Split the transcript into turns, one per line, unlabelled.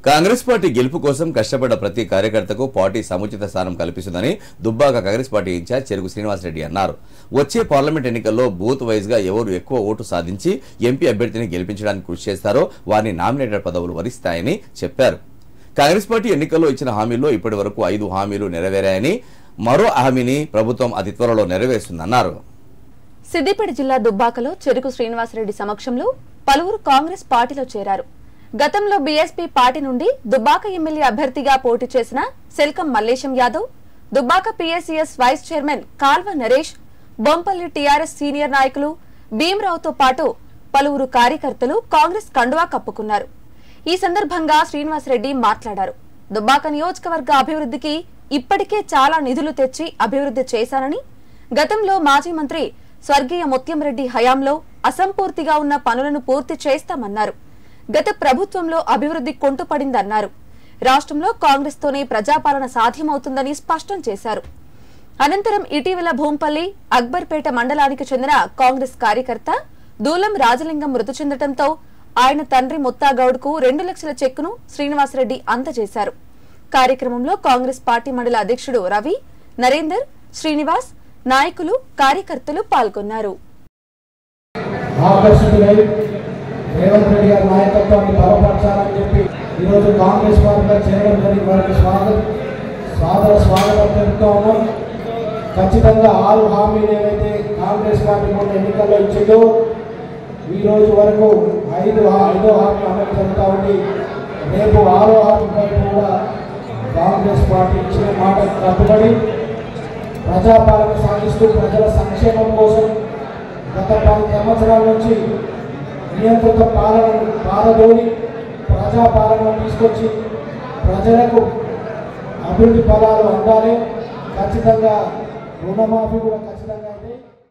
Congress party గెలుపు కోసం కష్టపడ్డ ప్రతి కార్యకర్తకు పార్టీ సముచిత స్థానం కల్పిస్తుందని Dubbaka Congress party incharge Cheruku Srinivasa Reddy అన్నారు వచ్చే పార్లమెంట్ ఎన్నికల్లో బూత్ వైజ్ గా ఎవరు ఎక్కువ ఓటు సాధించి ఎంపీ అభ్యర్థిని గెలిపించడానికి కృషి చేస్తారో వారిని నామినేటెడ్ పదవులు వరిస్తాయని చెప్పారు కాంగ్రెస్ పార్టీ ఎన్నికల్లో ఇచ్చిన హామీల్లో ఇప్పటి వరకు ఐదు హామీలు నెరవేరాయని మరో హామీని ప్రభుత్వం అతి త్వరలో నెరవేరుస్తుందన్నారు
సిద్దిపేట జిల్లా దుబ్బాకలో చెరుకు శ్రీనివాసరెడ్డి సమక్షంలో పలువురు కాంగ్రెస్ పార్టీలో చేరారు గతంలో బీఎస్పీ పార్టీ నుండి దుబ్బాక ఎమ్మెల్యే అభ్యర్థిగా పోటీ చేసిన Selkam Mallesham Yadav Dubbaka PSCS vice chairman Kalva Naresh Bompalli TRS senior నాయకులు భీమరావుతో పాటు పలువురు కార్యకర్తలు కాంగ్రెస్ కండువా కప్పుకున్నారు ఈ సందర్భంగా శ్రీనివాసరెడ్డి మాట్లాడారు దుబ్బాక నియోజకవర్గ అభివృద్ధికి ఇప్పటికే చాలా నిధులు తెచ్చి అభివృద్ధి చేశానని గతంలో మాజీ మంత్రి స్వర్గీయ ముత్యంరెడ్డి హయాంలో అసంపూర్తిగా ఉన్న పనులను పూర్తి చేస్తామన్నారు గత ప్రభుత్వంలో అభివృద్ధి కొంటుపడిందన్నారు రాష్ట్రంలో కాంగ్రెస్ తోనే ప్రజాపాలన సాధ్యమవుతుందని స్పష్టం చేశారు అనంతరం ఇటీవల భూంపల్లి అక్బర్పేట మండలానికి చెందిన కాంగ్రెస్ కార్యకర్త దూలం రాజలింగం మృతి చెందడంతో ఆయన తండ్రి ముత్తాగౌడ్కు రెండు లక్షల చెక్కును శ్రీనివాసరెడ్డి అందజేశారు కార్యక్రమంలో కాంగ్రెస్ పార్టీ మండల అధ్యక్షుడు రవి నరేందర్ శ్రీనివాస్ నాయకులు కార్యకర్తలు పాల్గొన్నారు
ఆకర్షితులై రేవంత్ రెడ్డి గారి నాయకత్వాన్ని బలపరచాలని చెప్పి ఈరోజు కాంగ్రెస్ పార్టీలో చేరడం జరిగి వారికి స్వాగతం సాదర స్వాగతం తెలుపుతా ఉన్నాం ఖచ్చితంగా ఆరు హామీలు ఏవైతే కాంగ్రెస్ పార్టీ మొన్న ఎన్నికల్లో ఇచ్చిందో ఈ రోజు వరకు ఐదు ఐదో హామీ అమలు జరుగుతూ ఉంది రేపు ఆరో హామీపై కూడా కాంగ్రెస్ పార్టీ ఇచ్చిన మాట కట్టుబడి ప్రజాపాలన సాగిస్తూ ప్రజల సంక్షేమం కోసం గత పది సంవత్సరాల నుంచి నియంత్రిత పాలనను పారదోలి ప్రజాపాలన తీసుకొచ్చి ప్రజలకు అభివృద్ధి ఫలాలు అందాలి ఖచ్చితంగా రుణమాఫీ కూడా ఖచ్చితంగా అయితే